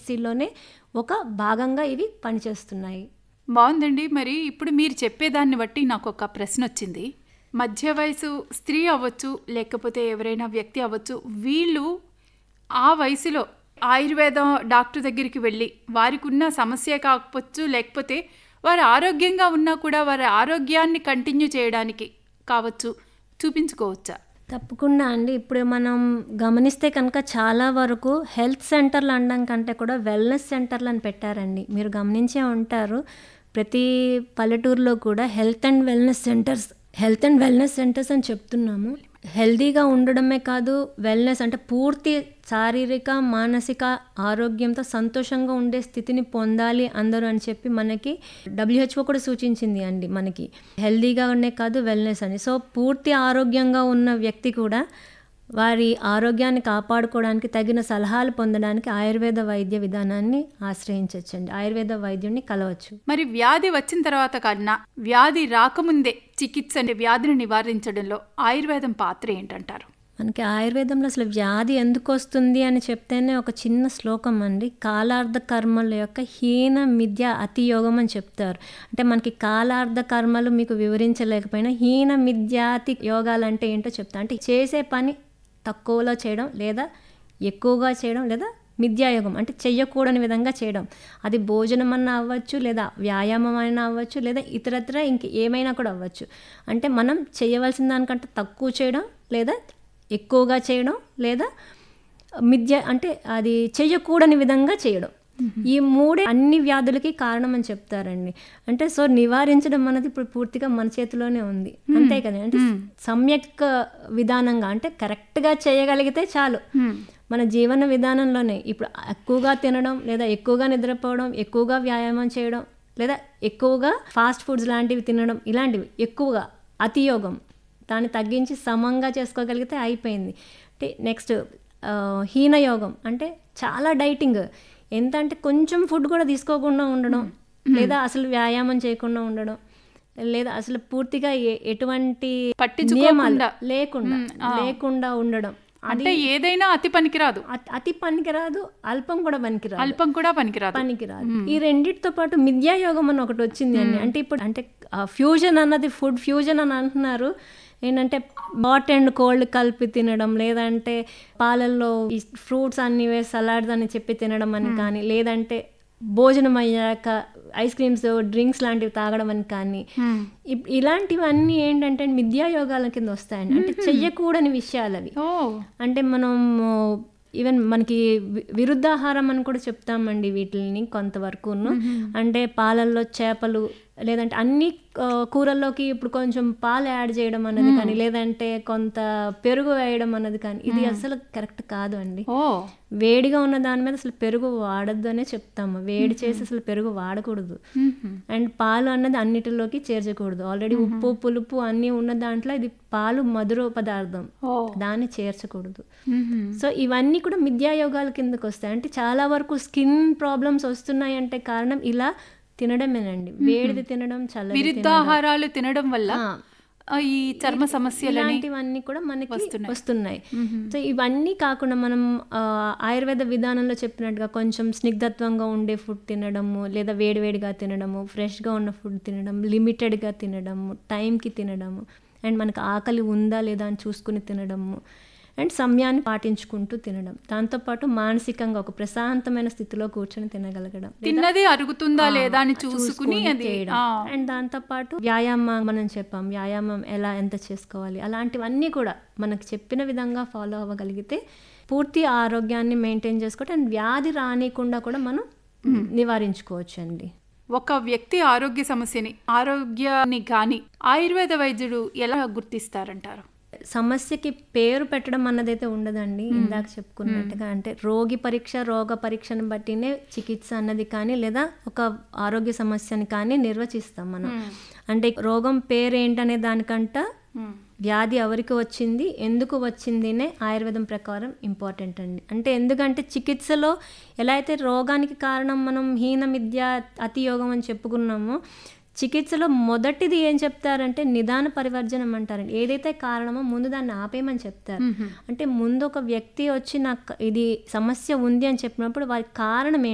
చికిత్సలోనే ఒక భాగంగా ఇవి పనిచేస్తున్నాయి బాగుందండి మరి ఇప్పుడు మీరు చెప్పేదాన్ని బట్టి నాకు ఒక ప్రశ్న వచ్చింది మధ్య వయసు స్త్రీ అవ్వచ్చు లేకపోతే ఎవరైనా వ్యక్తి అవ్వచ్చు వీళ్ళు ఆ వయసులో ఆయుర్వేదం డాక్టర్ దగ్గరికి వెళ్ళి వారికి ఉన్న సమస్య కాకపోవచ్చు లేకపోతే వారు ఆరోగ్యంగా ఉన్నా కూడా వారి ఆరోగ్యాన్ని కంటిన్యూ చేయడానికి కావచ్చు చూపించుకోవచ్చా తప్పకుండా అండి ఇప్పుడు మనం గమనిస్తే కనుక చాలా వరకు హెల్త్ సెంటర్లు అనడం కంటే కూడా వెల్నెస్ సెంటర్లు అని పెట్టారండి మీరు గమనించే ఉంటారు ప్రతి పల్లెటూరులో కూడా health and wellness centres health and wellness centres అని చెప్తున్నాము హెల్తీగా ఉండడమే కాదు వెల్నెస్ అంటే పూర్తి శారీరక మానసిక ఆరోగ్యంతో సంతోషంగా ఉండే స్థితిని పొందాలి అందరూ అని చెప్పి మనకి డబ్ల్యూహెచ్ఓ కూడా సూచించింది అండి మనకి హెల్దీగా ఉండే కాదు వెల్నెస్ అని సో పూర్తి ఆరోగ్యంగా ఉన్న వ్యక్తి కూడా వారి ఆరోగ్యాన్ని కాపాడుకోవడానికి తగిన సలహాలు పొందడానికి ఆయుర్వేద వైద్య విధానాన్ని ఆశ్రయించవచ్చండి ఆయుర్వేద వైద్యుడిని కలవచ్చు మరి వ్యాధి వచ్చిన తర్వాత కన్నా వ్యాధి రాకముందే చికిత్స అంటే వ్యాధిని నివారించడంలో ఆయుర్వేదం పాత్ర ఏంటంటారు మనకి ఆయుర్వేదంలో అసలు వ్యాధి ఎందుకు వస్తుంది అని చెప్తేనే ఒక చిన్న శ్లోకం అండి కాలార్థ కర్మల యొక్క హీన మిథ్య అతి యోగం అని చెప్తారు అంటే మనకి కాలార్థ కర్మలు మీకు వివరించలేకపోయినా హీన మిథ్యాతి యోగాలు అంటే ఏంటో చెప్తా అంటే చేసే పని తక్కువలో చేయడం లేదా ఎక్కువగా చేయడం లేదా మిథ్యాయోగం అంటే చెయ్యకూడని విధంగా చేయడం అది భోజనం అన్న అవ్వచ్చు లేదా వ్యాయామం అయినా అవ్వచ్చు లేదా ఇతరత్ర ఇంక ఏమైనా కూడా అవ్వచ్చు అంటే మనం చేయవలసిన దానికంటే తక్కువ చేయడం లేదా ఎక్కువగా చేయడం లేదా మిథ్య అంటే అది చెయ్యకూడని విధంగా చేయడం ఈ మూడే అన్ని వ్యాధులకి కారణం అని చెప్తారండి అంటే సో నివారించడం అన్నది ఇప్పుడు పూర్తిగా మన చేతిలోనే ఉంది అంతే కదా అంటే సమ్యక్ విధానంగా అంటే కరెక్ట్గా చేయగలిగితే చాలు మన జీవన విధానంలోనే ఇప్పుడు ఎక్కువగా తినడం లేదా ఎక్కువగా నిద్రపోవడం ఎక్కువగా వ్యాయామం చేయడం లేదా ఎక్కువగా ఫాస్ట్ ఫుడ్స్ లాంటివి తినడం ఇలాంటివి ఎక్కువగా అతియోగం దాన్ని తగ్గించి సమంగా చేసుకోగలిగితే అయిపోయింది అంటే నెక్స్ట్ హీనయోగం అంటే చాలా డైటింగ్ ఎంత అంటే కొంచెం ఫుడ్ కూడా తీసుకోకుండా ఉండడం లేదా అసలు వ్యాయామం చేయకుండా ఉండడం లేదా అసలు పూర్తిగా ఎ- ఎటువంటి నియమాలు లేకుండా లేకుండా ఉండడం అంటే ఏదైనా అతి పనికిరాదు అతి- అతి పనికిరాదు అల్పం కూడా పనికిరాదు అల్పం కూడా పనికిరాదు పనికిరాదు ఈ రెండిటితో పాటు మిథ్యాయోగం అని ఒకటి వచ్చింది అండి అంటే ఇప్పుడు అంటే ఫ్యూజన్ అన్నది ఫుడ్ ఫ్యూజన్ అని అంటున్నారు ఏంటంటే హాట్ అండ్ కోల్డ్ కలిపి తినడం లేదంటే పాలల్లో ఈ ఫ్రూట్స్ అన్ని వేసి సలాడ్స్ అని చెప్పి తినడం అని కానీ లేదంటే భోజనం అయ్యాక ఐస్ క్రీమ్స్ డ్రింక్స్ లాంటివి తాగడం అని కానీ ఇప్- ఇలాంటివన్నీ ఏంటంటే మిథ్యాయోగాల కింద వస్తాయండి అంటే చెయ్యకూడని విషయాలు అవి ఓ అంటే మనం ఈవెన్ మనకి వి- విరుద్ధాహారం అని కూడా చెప్తామండి వీటిని కొంతవరకును అంటే పాలల్లో చేపలు లేదంటే అన్ని ఆ, కూరల్లోకి ఇప్పుడు కొంచెం పాలు యాడ్ చేయడం అన్నది కానీ లేదంటే కొంత పెరుగు వేయడం అన్నది కానీ ఇది అసలు కరెక్ట్ కాదు అండి ఓ వేడిగా ఉన్న దాని మీద అసలు పెరుగు వాడద్దు అనే చెప్తాము వేడి చేసి అసలు పెరుగు వాడకూడదు అండ్ పాలు అన్నది అన్నిటిలోకి చేర్చకూడదు ఆల్రెడీ ఉప్పు పులుపు అన్నీ ఉన్న దాంట్లో ఇది పాలు మధుర పదార్థం ఓ దాన్ని చేర్చకూడదు మ్మ్. సో ఇవన్నీ కూడా మిథ్యాయోగాల కిందకు వస్తాయి అంటే చాలా వరకు స్కిన్ ప్రాబ్లమ్స్ వస్తున్నాయి అంటే కారణం ఇలా తినడమేనండి వేడిది తినడం చల్లది విరుద్ధాహారాలు తినడం వల్ల ఆ. ఆ, ఈ చర్మ సమస్యలని ఇలాంటివన్నీ కూడా మనకి వస్తున్నాయి సో ఇవన్నీ కాకుండా మనం ఆ, ఆయుర్వేద విధానంలో చెప్పినట్టుగా కొంచెం స్నిగ్ధత్వంగా ఉండే ఫుడ్ తినడము లేదా వేడివేడిగా తినడము ఫ్రెష్గా ఉన్న ఫుడ్ తినడం లిమిటెడ్గా తినడము టైంకి తినడము అండ్ మనకు ఆకలి ఉందా లేదా అని చూసుకుని తినడము అండ్ సమయాన్ని పాటించుకుంటూ తినడం దాంతోపాటు మానసికంగా ఒక ప్రశాంతమైన స్థితిలో కూర్చొని తినగలగడం తిన్నది అరుగుతుందా లేదా అని చూసుకుని అది చేయడం ఆ, అండ్ దాంతోపాటు వ్యాయామం మనం చెప్పాం వ్యాయామం ఎలా ఎంత చేసుకోవాలి అలాంటివన్నీ కూడా మనకు చెప్పిన విధంగా ఫాలో అవ్వగలిగితే పూర్తి ఆరోగ్యాన్ని మెయింటైన్ చేసుకోవటం అండ్ వ్యాధి రానికుండా కూడా మనం నివారించుకోవచ్చు అండి ఒక వ్యక్తి ఆరోగ్య సమస్యని ఆరోగ్యాన్ని కానీ ఆయుర్వేద వైద్యుడు ఎలా గుర్తిస్తారంటారు సమస్యకి పేరు పెట్టడం అన్నదైతే ఉండదండి ఇందాక చెప్పుకున్నట్టుగా అంటే రోగి పరీక్ష రోగ పరీక్షను బట్టినే చికిత్స అన్నది కానీ లేదా ఒక ఆరోగ్య సమస్యని కానీ నిర్వచిస్తాం మనం అంటే రోగం పేరు ఏంటనే దానికంట వ్యాధి ఎవరికి వచ్చింది ఎందుకు వచ్చిందినే ఆయుర్వేదం ప్రకారం ఇంపార్టెంట్ అండి అంటే ఎందుకంటే చికిత్సలో ఎలా అయితే రోగానికి కారణం మనం హీన మిథ్య అతియోగం అని చెప్పుకున్నామో చికిత్సలో మొదటిది ఏం చెప్తారంటే నిదాన పరివర్జనం అంటారండి ఏదైతే కారణమో ముందు దాన్ని ఆపేయమని చెప్తారు అంటే ముందు ఒక వ్యక్తి వచ్చి నాకు ఇది సమస్య ఉంది అని చెప్పినప్పుడు వారి కారణం ఏంటి